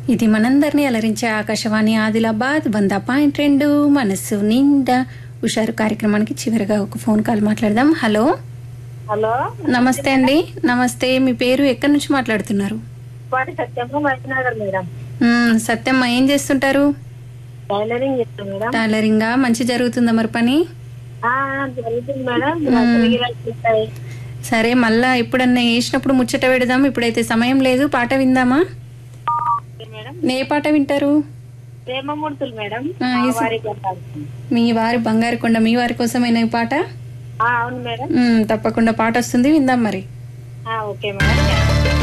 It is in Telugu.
ఇది మనందరినీ అలరించే ఆకాశవాణి ఆదిలాబాద్ వంద పాయింట్ రెండు మనస్సు నిండా హుషారు కార్యక్రమానికి చివరిగా ఒక ఫోన్ కాల్ మాట్లాడదాం హలో హలో నమస్తే అండి నమస్తే మీ పేరు ఎక్కడి నుంచి మాట్లాడుతున్నారు వాటి సత్యమ్మ మైనగర్ మేడం మ్మ్, సత్యమ్మ ఏం చేస్తుంటారు టైలరింగ్ చేస్తాం మేడం టైలరింగా మంచి జరుగుతుందా మరి పని ఆ, జరుగుతుంది మేడం డ్రెస్సులు గిరాకీ వస్తాయి. సరే మళ్ళా ఎప్పుడన్నా వేసినప్పుడు ముచ్చట పెడదాం ఇప్పుడైతే సమయం లేదు పాట విందామా ఓకే మేడం ఏ పాట వింటారు ప్రేమ మూర్తులు మేడం ఆ, మా ఈ స- వారికి అంటారు. మీ వారి బంగారు కొండ మీ వారి కోసమైన ఈ పాట ఆ, అవును మేడం మ్మ్, తప్పకుండా పాట వస్తుంది విందాం మరి ఆ, ఓకే మేడం